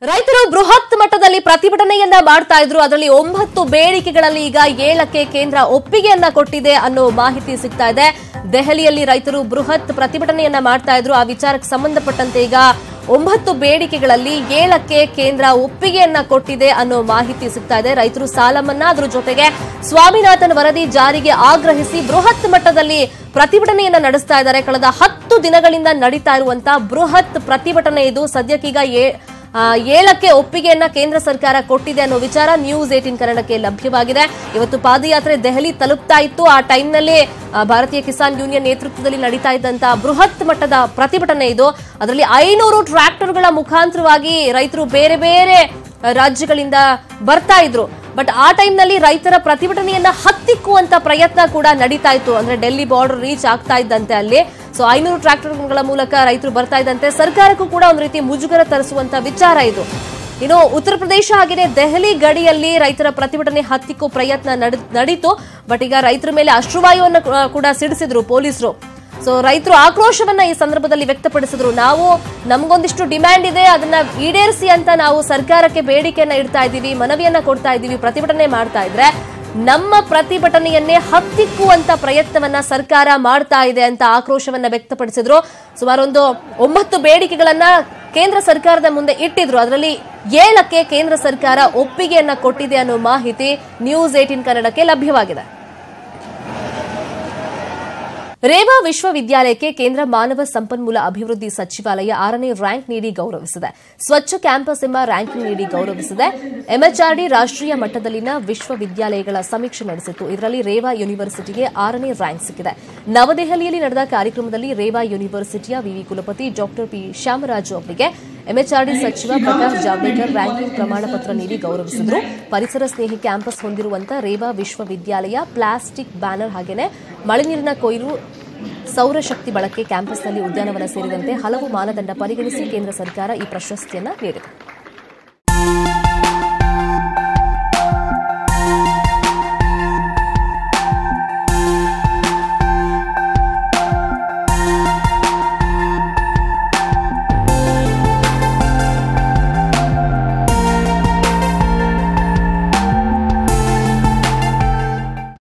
ರೈತರು ಬೃಹತ್ ಮಟ್ಟದಲ್ಲಿ ಪ್ರತಿಭಟನೆಯನ್ನ ಮಾಡ್ತಾ ಇದ್ರು ಅದರಲ್ಲಿ ಒಂಬತ್ತು ಬೇಡಿಕೆಗಳಲ್ಲಿ ಈಗ ಏಳಕ್ಕೆ ಕೇಂದ್ರ ಒಪ್ಪಿಗೆಯನ್ನ ಕೊಟ್ಟಿದೆ ಅನ್ನೋ ಮಾಹಿತಿ ಸಿಗ್ತಾ ಇದೆ ದೆಹಲಿಯಲ್ಲಿ ರೈತರು ಬೃಹತ್ ಪ್ರತಿಭಟನೆಯನ್ನ ಮಾಡ್ತಾ ಇದ್ರು ಆ ವಿಚಾರಕ್ಕೆ ಸಂಬಂಧಪಟ್ಟಂತೆ ಈಗ ಒಂಬತ್ತು ಬೇಡಿಕೆಗಳಲ್ಲಿ ಏಳಕ್ಕೆ ಕೇಂದ್ರ ಒಪ್ಪಿಗೆಯನ್ನ ಕೊಟ್ಟಿದೆ ಅನ್ನೋ ಮಾಹಿತಿ ಸಿಗ್ತಾ ಇದೆ ರೈತರು ಸಾಲ ಮನ್ನಾ ಅದ್ರ ಜೊತೆಗೆ ಸ್ವಾಮಿನಾಥನ್ ವರದಿ ಜಾರಿಗೆ ಆಗ್ರಹಿಸಿ ಬೃಹತ್ ಮಟ್ಟದಲ್ಲಿ ಪ್ರತಿಭಟನೆಯನ್ನ ನಡೆಸ್ತಾ ಇದ್ದಾರೆ ಕಳೆದ ಹತ್ತು ದಿನಗಳಿಂದ ನಡೀತಾ ಇರುವಂತಹ ಬೃಹತ್ ಪ್ರತಿಭಟನೆ ಇದು ಸದ್ಯಕ್ಕೀಗ ಏ- ಆ, ಏಳಕ್ಕೆ ಒಪ್ಪಿಗೆಯನ್ನ ಕೇಂದ್ರ ಸರ್ಕಾರ ಕೊಟ್ಟಿದೆ ಅನ್ನೋ ವಿಚಾರ ನ್ಯೂಸ್ ಏಟಿನ್ ಕನ್ನಡಕ್ಕೆ ಲಭ್ಯವಾಗಿದೆ ಇವತ್ತು ಪಾದಯಾತ್ರೆ ದೆಹಲಿ ತಲುಪ್ತಾ ಇತ್ತು ಆ ಟೈಮ್ನಲ್ಲಿ ಭಾರತೀಯ ಕಿಸಾನ್ ಯೂನಿಯನ್ ನೇತೃತ್ವದಲ್ಲಿ ನಡೀತಾ ಇದ್ದಂತಹ ಬೃಹತ್ ಮಟ್ಟದ ಪ್ರತಿಭಟನೆ ಇದು ಅದರಲ್ಲಿ ಐನೂರು ಟ್ರ್ಯಾಕ್ಟರ್ಗಳ ಮುಖಾಂತರವಾಗಿ ರೈತರು ಬೇರೆ ಬೇರೆ ರಾಜ್ಯಗಳಿಂದ ಬರ್ತಾ ಇದ್ರು ಬಟ್ ಆ ಟೈಮ್ನಲ್ಲಿ ರೈತರ ಪ್ರತಿಭಟನೆಯನ್ನ ಹತ್ತಿಕ್ಕುವಂತ ಪ್ರಯತ್ನ ಕೂಡ ನಡೀತಾ ಇತ್ತು ಅಂದ್ರೆ ಡೆಲ್ಲಿ ಬಾರ್ಡರ್ ರೀಚ್ ಆಗ್ತಾ ಇದ್ದಂತೆ ಅಲ್ಲಿ ಸೊ ಐನೂರು ಟ್ರ್ಯಾಕ್ಟರ್ಗಳ ಮೂಲಕ ರೈತರು ಬರ್ತಾ ಇದ್ದಂತೆ ಸರ್ಕಾರಕ್ಕೂ ಕೂಡ ಒಂದು ರೀತಿ ಮುಜುಗರ ತರಿಸುವಂತ ವಿಚಾರ ಇದು ಇನ್ನು ಉತ್ತರ ಪ್ರದೇಶ ಹಾಗೆಯೇ ದೆಹಲಿ ಗಡಿಯಲ್ಲಿ ರೈತರ ಪ್ರತಿಭಟನೆ ಹತ್ತಿಕ್ಕೋ ಪ್ರಯತ್ನ ನಡೆ- ನಡೀತು ಬಟ್ ಈಗ ರೈತರ ಮೇಲೆ ಅಶ್ರುವಾಯುವನ್ನು ಕೂಡ- ಕೂಡ ಸಿಡಿಸಿದ್ರು ಪೊಲೀಸರು ಸೊ ರೈತರು ಆಕ್ರೋಶವನ್ನ ಈ ಸಂದರ್ಭದಲ್ಲಿ ವ್ಯಕ್ತಪಡಿಸಿದ್ರು ನಾವು ನಮಗೊಂದಿಷ್ಟು ಡಿಮ್ಯಾಂಡ್ ಇದೆ ಅದನ್ನ ಈಡೇರಿಸಿ ಅಂತ ನಾವು ಸರ್ಕಾರಕ್ಕೆ ಬೇಡಿಕೆಯನ್ನ ಇಡ್ತಾ ಇದ್ದೀವಿ ಮನವಿಯನ್ನ ಕೊಡ್ತಾ ಇದ್ದೀವಿ ಪ್ರತಿಭಟನೆ ಮಾಡ್ತಾ ಇದ್ರೆ ನಮ್ಮ ಪ್ರತಿಭಟನೆಯನ್ನೇ ಹತ್ತಿಕ್ಕುವಂತ ಪ್ರಯತ್ನವನ್ನ ಸರ್ಕಾರ ಮಾಡ್ತಾ ಇದೆ ಅಂತ ಆಕ್ರೋಶವನ್ನ ವ್ಯಕ್ತಪಡಿಸಿದ್ರು ಸುಮಾರೊಂದು ಒಂಬತ್ತು ಬೇಡಿಕೆಗಳನ್ನ ಕೇಂದ್ರ ಸರ್ಕಾರದ ಮುಂದೆ ಇಟ್ಟಿದ್ರು ಅದರಲ್ಲಿ ಏಳಕ್ಕೆ ಕೇಂದ್ರ ಸರ್ಕಾರ ಒಪ್ಪಿಗೆಯನ್ನ ಕೊಟ್ಟಿದೆ ಅನ್ನೋ ಮಾಹಿತಿ ನ್ಯೂಸ್ ಏಟಿನ್ ಕನ್ನಡಕ್ಕೆ ಲಭ್ಯವಾಗಿದೆ ರೇವಾ ವಿಶ್ವವಿದ್ಯಾಲಯಕ್ಕೆ ಕೇಂದ್ರ ಮಾನವ ಸಂಪನ್ಮೂಲ ಅಭಿವೃದ್ಧಿ ಸಚಿವಾಲಯ ಆರನೇ ರ್ಯಾಂಕ್ ನೀಡಿ ಗೌರವಿಸಿದೆ ಸ್ವಚ್ಛ ಕ್ಯಾಂಪಸ್ ಎಂಬ ರ್ಯಾಂಕಿಂಗ್ ನೀಡಿ ಗೌರವಿಸಿದೆ ಎಂಎಚ್ಆರ್ಡಿ ರಾಷ್ಟ್ರೀಯ ಮಟ್ಟದಲ್ಲಿನ ವಿಶ್ವವಿದ್ಯಾಲಯಗಳ ಸಮೀಕ್ಷೆ ನಡೆಸಿತ್ತು ಇದರಲ್ಲಿ ರೇವಾ ಯೂನಿವರ್ಸಿಟಿಗೆ ಆರನೇ ರ್ಯಾಂಕ್ ಸಿಕ್ಕಿದೆ ನವದೆಹಲಿಯಲ್ಲಿ ನಡೆದ ಕಾರ್ಯಕ್ರಮದಲ್ಲಿ ರೇವಾ ಯೂನಿವರ್ಸಿಟಿಯ ವಿವಿ ಕುಲಪತಿ ಡಾಕ್ಟರ್ ಪಿ ಶ್ಯಾಮರಾಜು ಅವರಿಗೆ ಎಂಎಚ್ಆರ್ಡಿ ಸಚಿವ ಪ್ರಕಾಶ್ ಜಾವಡೇಕರ್ ರ್ಯಾಂಕಿಂಗ್ ಪ್ರಮಾಣ ಪತ್ರ ನೀಡಿ ಗೌರವಿಸಿದರು ಪರಿಸರ ಸ್ನೇಹಿ ಕ್ಯಾಂಪಸ್ ಹೊಂದಿರುವಂತ ರೇವಾ ವಿಶ್ವವಿದ್ಯಾಲಯ ಪ್ಲಾಸ್ಟಿಕ್ ಬ್ಯಾನರ್ ಹಾಗೆಯೇ ಮಳೆ ನೀರಿನ ಕೊಯ್ಲು ಸೌರಶಕ್ತಿ ಬಳಕೆ ಕ್ಯಾಂಪಸ್ನಲ್ಲಿ ಉದ್ಯಾನವನ ಸೇರಿದಂತೆ ಹಲವು ಮಾನದಂಡ ಪರಿಗಣಿಸಿ ಕೇಂದ್ರ ಸರ್ಕಾರ ಈ ಪ್ರಶಸ್ತಿಯನ್ನ ನೀಡಿದೆ